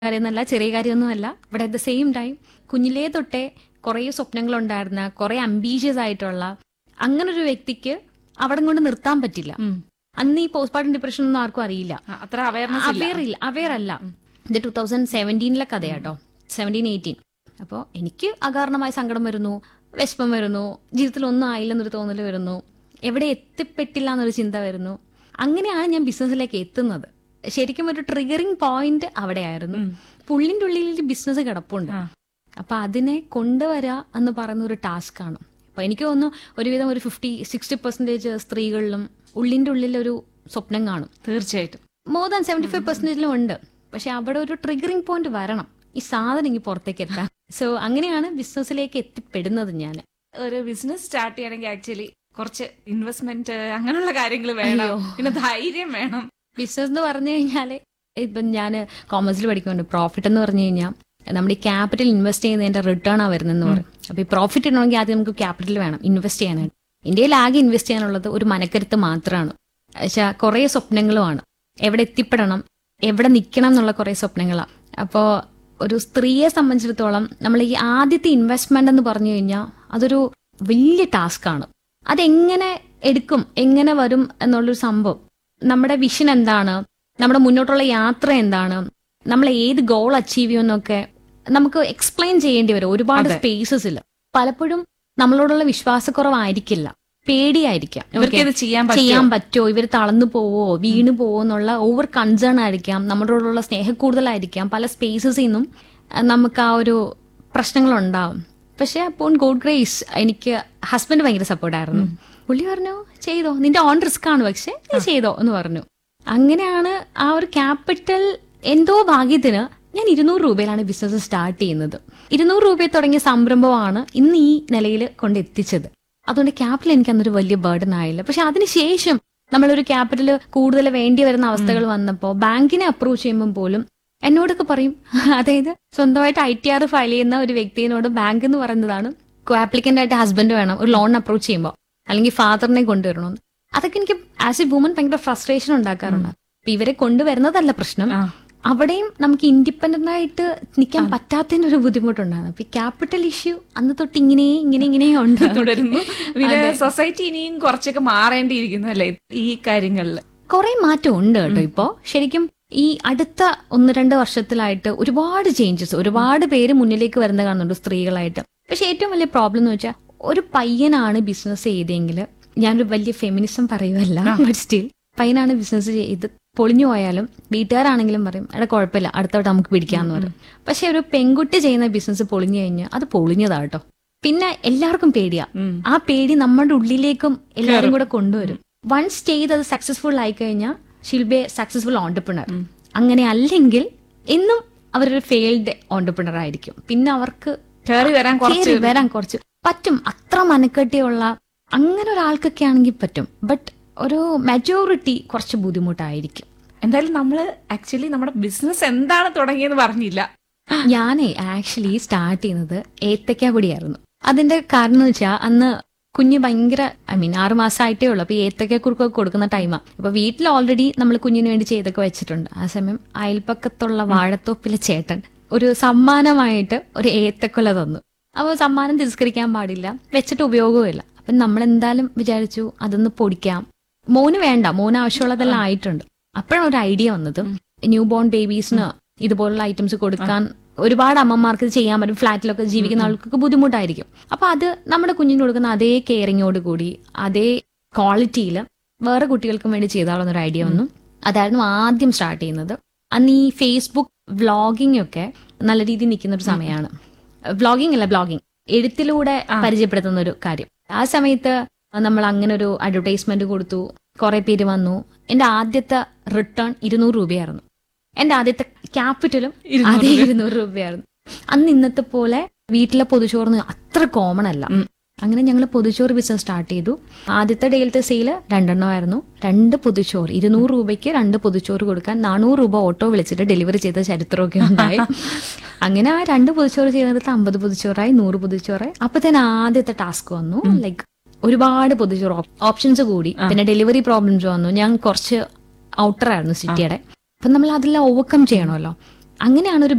കാര്യമൊന്നുമല്ല ചെറിയ കാര്യമൊന്നുമല്ല but at the same time കുഞ്ഞിലേ തൊട്ടേ കുറേ സ്വപ്നങ്ങളുണ്ടായിരുന്ന കുറേ അംബീഷ്യസ് ആയിട്ടുള്ള അങ്ങനൊരു വ്യക്തിക്ക് അവിടെ കൊണ്ട് നിർത്താൻ പറ്റില്ല അന്ന് ഈ പോസ്റ്റ്മോർട്ടം ഡിപ്രഷൻ ഒന്നും ആർക്കും അറിയില്ല ആ, അത്ര അവയർനെസ് അവെയർ ഇല്ല അവെയർ അല്ല ഇത് ടൂ തൗസൻഡ് സെവൻറ്റീനിലെ കഥയാട്ടോ സെവൻറ്റീൻ എയ്റ്റീൻ അപ്പോൾ എനിക്ക് അകാരണമായ സങ്കടം വരുന്നു വിഷമം വരുന്നു ജീവിതത്തിൽ ഒന്നും ആയില്ലെന്നൊരു തോന്നൽ വരുന്നു എവിടെ എത്തിപ്പെട്ടില്ല എന്നൊരു ചിന്ത വരുന്നു അങ്ങനെയാണ് ഞാൻ ബിസിനസ്സിലേക്ക് എത്തുന്നത് ശരിക്കും ഒരു ട്രിഗറിങ് പോയിന്റ് അവിടെയായിരുന്നു പുള്ളിൻ്റെ ഉള്ളിൽ ബിസിനസ് കിടപ്പുണ്ട് ആ. അപ്പൊ അതിനെ കൊണ്ടുവരാ എന്ന് പറയുന്ന ഒരു ടാസ്ക് ആണ് അപ്പൊ എനിക്ക് തോന്നുന്നു ഒരുവിധം ഒരു ഫിഫ്റ്റി സിക്സ്റ്റി പെർസെന്റേജ് സ്ത്രീകളിലും ഉള്ളിന്റെ ഉള്ളിൽ ഒരു സ്വപ്നം കാണും തീർച്ചയായിട്ടും മോർ ദാൻ സെവന്റി ഫൈവ് പെർസെന്റേജിലും ഉണ്ട് പക്ഷെ അവിടെ ഒരു ട്രിഗറിംഗ് പോയിന്റ് വരണം ഈ സാധനം ഇങ്ങനെ പുറത്തേക്ക് എത്താൻ സോ അങ്ങനെയാണ് ബിസിനസ്സിലേക്ക് എത്തിപ്പെടുന്നത് ഞാൻ ഒരു ബിസിനസ് സ്റ്റാർട്ട് ചെയ്യണമെങ്കിൽ ആക്ച്വലി കുറച്ച് ഇൻവെസ്റ്റ്മെന്റ് അങ്ങനെയുള്ള കാര്യങ്ങൾ വേണം അയ്യോ. പിന്നെ ധൈര്യം വേണം ബിസിനസ് എന്ന് പറഞ്ഞു കഴിഞ്ഞാല് ഇപ്പം ഞാൻ കോമേഴ്സിൽ പഠിക്കുന്നുണ്ട് പ്രോഫിറ്റ് എന്ന് പറഞ്ഞു കഴിഞ്ഞാൽ നമ്മുടെ ഈ ക്യാപിറ്റൽ ഇൻവെസ്റ്റ് ചെയ്യുന്നതിന്റെ റിട്ടേൺ ആ വരുന്നതെന്ന് പറയും അപ്പൊ ഈ പ്രോഫിറ്റ് ഇടണമെങ്കിൽ ആദ്യം നമുക്ക് ക്യാപിറ്റൽ വേണം ഇൻവെസ്റ്റ് ചെയ്യാനായിട്ട് ഇന്ത്യയിൽ ആകെ ഇൻവെസ്റ്റ് ചെയ്യാനുള്ളത് ഒരു മനക്കരുത്ത് മാത്രമാണ് പക്ഷെ കുറേ സ്വപ്നങ്ങളുമാണ് എവിടെ എത്തിപ്പെടണം എവിടെ നിൽക്കണം എന്നുള്ള കുറേ സ്വപ്നങ്ങളാണ് അപ്പോൾ ഒരു സ്ത്രീയെ സംബന്ധിച്ചിടത്തോളം നമ്മൾ ഈ ആദ്യത്തെ ഇൻവെസ്റ്റ്മെന്റ് എന്ന് പറഞ്ഞു കഴിഞ്ഞാൽ അതൊരു വലിയ ടാസ്ക്കാണ് അതെങ്ങനെ എടുക്കും എങ്ങനെ വരും എന്നുള്ളൊരു സംഭവം നമ്മുടെ വിഷൻ എന്താണ് നമ്മുടെ മുന്നോട്ടുള്ള യാത്ര എന്താണ് നമ്മൾ ഏത് ഗോൾ അച്ചീവ് ചെയ്യുമെന്നൊക്കെ നമുക്ക് എക്സ്പ്ലെയിൻ ചെയ്യേണ്ടി വരും ഒരുപാട് അതെ. സ്പേസസിൽ പലപ്പോഴും നമ്മളോടുള്ള വിശ്വാസക്കുറവായിരിക്കില്ല പേടിയായിരിക്കാം ഇവർക്ക് ഇത് ചെയ്യാൻ ചെയ്യാൻ പറ്റും പറ്റുമോ ഇവർ തളർന്നു പോവോ വീണു പോവോ എന്നുള്ള ഓവർ കൺസേൺ ആയിരിക്കാം നമ്മളോടുള്ള സ്നേഹക്കൂടുതലായിരിക്കാം പല സ്പേസസിൽ നിന്നും അഹ് നമുക്ക് ആ ഒരു പ്രശ്നങ്ങൾ ഉണ്ടാവും പക്ഷെ അപ്പോൾ ഗോഡ് ഗ്രേസ് എനിക്ക് ഹസ്ബൻഡ് ഭയങ്കര സപ്പോർട്ടായിരുന്നു പുള്ളി പറഞ്ഞു ചെയ്തോ നിന്റെ ഓൺ റിസ്ക് ആണ് പക്ഷെ നീ ചെയ്തോ എന്ന് പറഞ്ഞു അങ്ങനെയാണ് ആ ഒരു ക്യാപിറ്റൽ എന്തോ ഭാഗ്യത്തിന് ഞാൻ ഇരുന്നൂറ് രൂപയിലാണ് ബിസിനസ് സ്റ്റാർട്ട് ചെയ്യുന്നത് ഇരുന്നൂറ് രൂപയിൽ തുടങ്ങിയ സംരംഭമാണ് ഇന്ന് ഈ നിലയിൽ കൊണ്ട് എത്തിച്ചത് അതുകൊണ്ട് ക്യാപിറ്റൽ എനിക്ക് അന്നൊരു വലിയ ബേർഡൻ ആയില്ല പക്ഷെ അതിനുശേഷം നമ്മളൊരു ക്യാപിറ്റൽ കൂടുതൽ വേണ്ടി വരുന്ന അവസ്ഥകൾ വന്നപ്പോൾ ബാങ്കിനെ അപ്രോച്ച് ചെയ്യുമ്പോൾ പോലും എന്നോടൊക്കെ പറയും അതായത് സ്വന്തമായിട്ട് ഐ ടി ആർ ഫയൽ ചെയ്യുന്ന ഒരു വ്യക്തിയോട് ബാങ്ക് എന്ന് പറയുന്നതാണ് ആപ്ലിക്കന്റ് ആയിട്ട് ഹസ്ബൻഡ് വേണം ഒരു ലോൺ അപ്രോച്ച് ചെയ്യുമ്പോൾ അല്ലെങ്കിൽ ഫാദറിനെ കൊണ്ടുവരണമെന്ന് അതൊക്കെ എനിക്ക് ആസ് എ വുമൻ ഭയങ്കര ഫ്രസ്ട്രേഷൻ ഉണ്ടാക്കാറുണ്ട് അപ്പൊ ഇവരെ കൊണ്ടുവരുന്നതല്ല പ്രശ്നം ആ. അവിടെയും നമുക്ക് ഇൻഡിപെൻഡന്റ് ആയിട്ട് നിൽക്കാൻ പറ്റാത്തതിന്റെ ഒരു ബുദ്ധിമുട്ടുണ്ടായിരുന്നു അപ്പൊ ഈ ക്യാപിറ്റൽ ഇഷ്യൂ അന്ന് തൊട്ട് ഇങ്ങനെ ഇങ്ങനെ ഇങ്ങനെ ഉണ്ട് തുടരുന്നു പിന്നെ സൊസൈറ്റി ഇനിയും കുറച്ചൊക്കെ മാറേണ്ടിയിരിക്കുന്നു അല്ലേ ഈ കാര്യങ്ങളിൽ കുറെ മാറ്റം ഉണ്ട് കേട്ടോ ഇപ്പോ ശരിക്കും ഈ അടുത്ത ഒന്ന് രണ്ട് വർഷത്തിലായിട്ട് ഒരുപാട് ചേഞ്ചസ് ഒരുപാട് പേര് മുന്നിലേക്ക് വരുന്ന കാണുന്നുണ്ട് സ്ത്രീകളായിട്ട് പക്ഷെ ഏറ്റവും വലിയ പ്രോബ്ലം എന്ന് വെച്ചാൽ ഒരു പയ്യനാണ് ബിസിനസ് ചെയ്തെങ്കിൽ ഞാനൊരു വലിയ ഫെമിനിസം പറയുമല്ല ബട്ട് സ്റ്റിൽ പയ്യനാണ് ബിസിനസ് ചെയ്ത് പൊളിഞ്ഞു പോയാലും വീട്ടുകാരാണെങ്കിലും പറയും എടാ കുഴപ്പമില്ല അടുത്തോട്ട് നമുക്ക് പിടിക്കാന്ന് പറയും പക്ഷെ ഒരു പെൺകുട്ടി ചെയ്യുന്ന ബിസിനസ് പൊളിഞ്ഞു കഴിഞ്ഞാൽ അത് പൊളിഞ്ഞതാട്ടോ പിന്നെ എല്ലാവർക്കും പേടിയാ ഉം. ആ പേടി നമ്മുടെ ഉള്ളിലേക്കും എല്ലാവരും കൂടെ കൊണ്ടുവരും വൺസ് ചെയ്ത് അത് സക്സസ്ഫുൾ ആയി കഴിഞ്ഞാൽ ഷിൽ ബി സക്സസ്ഫുൾ ഓണ്ടർപ്രണർ അങ്ങനെ അല്ലെങ്കിൽ എന്നും അവരൊരു ഫെയിൽഡ് ഓണ്ടർപ്രണർ ആയിരിക്കും പിന്നെ അവർക്ക് കയറി വരാൻ കുറച്ച് കേറി വരാൻ കുറച്ച് പറ്റും അത്ര മനക്കെട്ടിയുള്ള അങ്ങനെ ഒരാൾക്കൊക്കെ ആണെങ്കിൽ പറ്റും ബട്ട് ഒരു മെജോറിറ്റി കുറച്ച് ബുദ്ധിമുട്ടായിരിക്കും എന്തായാലും നമ്മള് ആക്ച്വലി നമ്മുടെ ബിസിനസ് എന്താണ് തുടങ്ങിയെന്ന് പറഞ്ഞില്ല ഞാനേ ആക്ച്വലി സ്റ്റാർട്ട് ചെയ്യുന്നത് ഏത്തക്കാപ്പൊടിയായിരുന്നു അതിന്റെ കാരണം എന്ന് വെച്ചാൽ അന്ന് കുഞ്ഞ് ഭയങ്കര ഐ മീൻ ആറ് മാസമായിട്ടേ ഉള്ളൂ അപ്പൊ ഈ ഏത്തക്ക കുറുക്കൊക്കെ കൊടുക്കുന്ന ടൈമാണ് അപ്പൊ വീട്ടിൽ ഓൾറെഡി നമ്മൾ കുഞ്ഞിന് വേണ്ടി ചെയ്തൊക്കെ വെച്ചിട്ടുണ്ട് ആ സമയം അയൽപ്പക്കത്തുള്ള വാഴത്തോപ്പിലെ ചേട്ടൻ ഒരു സമ്മാനമായിട്ട് ഒരു ഏത്തക്കൊല തന്നു അപ്പോൾ സമ്മാനം തിരസ്കരിക്കാൻ പാടില്ല വെച്ചിട്ട് ഉപയോഗവുമില്ല അപ്പൊ നമ്മൾ എന്തായാലും വിചാരിച്ചു അതൊന്ന് പൊടിക്കാം മോന് വേണ്ട മോന് ആവശ്യമുള്ളതെല്ലാം ആയിട്ടുണ്ട് അപ്പോഴാണ് ഒരു ഐഡിയ വന്നത് ന്യൂ ബോൺ ബേബീസിന് ഇതുപോലുള്ള ഐറ്റംസ് കൊടുക്കാൻ ഒരുപാട് അമ്മമാർക്ക് ഇത് ചെയ്യാൻ പറ്റും ഫ്ലാറ്റിലൊക്കെ ജീവിക്കുന്ന ആൾക്കൊക്കെ ബുദ്ധിമുട്ടായിരിക്കും അപ്പൊ അത് നമ്മുടെ കുഞ്ഞിന് കൊടുക്കുന്ന അതേ കെയറിങ്ങോട് കൂടി അതേ ക്വാളിറ്റിയിൽ വേറെ കുട്ടികൾക്കും വേണ്ടി ചെയ്താളെന്നൊരു ഐഡിയ വന്നു അതായിരുന്നു ആദ്യം സ്റ്റാർട്ട് ചെയ്യുന്നത് അന്ന് ഈ ഫേസ്ബുക്ക് വ്ളോഗിംഗ് ഒക്കെ നല്ല രീതിയിൽ നിൽക്കുന്ന ഒരു സമയമാണ് വ്ളോഗിംഗ് അല്ല ബ്ലോഗിംഗ് എഴുത്തിലൂടെ പരിചയപ്പെടുത്തുന്ന ഒരു കാര്യം ആ സമയത്ത് നമ്മൾ അങ്ങനെ ഒരു അഡ്വർടൈസ്മെന്റ് കൊടുത്തു കുറെ പേര് വന്നു എന്റെ ആദ്യത്തെ റിട്ടേൺ ഇരുന്നൂറ് രൂപയായിരുന്നു എന്റെ ആദ്യത്തെ ക്യാപിറ്റലും അതേ ഇരുന്നൂറ് രൂപയായിരുന്നു അന്ന് ഇന്നത്തെ പോലെ വീട്ടിലെ പൊതുചോറിന് അത്ര കോമൺ അല്ല അങ്ങനെ ഞങ്ങൾ പൊതുച്ചോറ് ബിസിനസ് സ്റ്റാർട്ട് ചെയ്തു ആദ്യത്തെ ഡേയിലത്തെ സെയില് രണ്ടെണ്ണമായിരുന്നു രണ്ട് പൊതുച്ചോറ് ഇരുന്നൂറ് രൂപയ്ക്ക് രണ്ട് പൊതുച്ചോറ് കൊടുക്കാൻ നാനൂറ് രൂപ ഓട്ടോ വിളിച്ചിട്ട് ഡെലിവറി ചെയ്ത ചരിത്രമൊക്കെ ഉണ്ടായി അങ്ങനെ ആ രണ്ട് പൊതുച്ചോറ് ചെയ്യുന്നിടത്ത് അമ്പത് പൊതുച്ചോറായി നൂറ് പൊതുച്ചോറായി അപ്പൊ തന്നെ ആദ്യത്തെ ടാസ്ക് വന്നു ലൈക്ക് ഒരുപാട് പൊതുച്ചോറ് ഓപ്ഷൻസ് കൂടി പിന്നെ ഡെലിവറി പ്രോബ്ലംസ് വന്നു ഞാൻ കുറച്ച് ഔട്ടർ ആയിരുന്നു സിറ്റിയുടെ അപ്പൊ നമ്മൾ അതെല്ലാം ഓവർകം ചെയ്യണമല്ലോ അങ്ങനെയാണ് ഒരു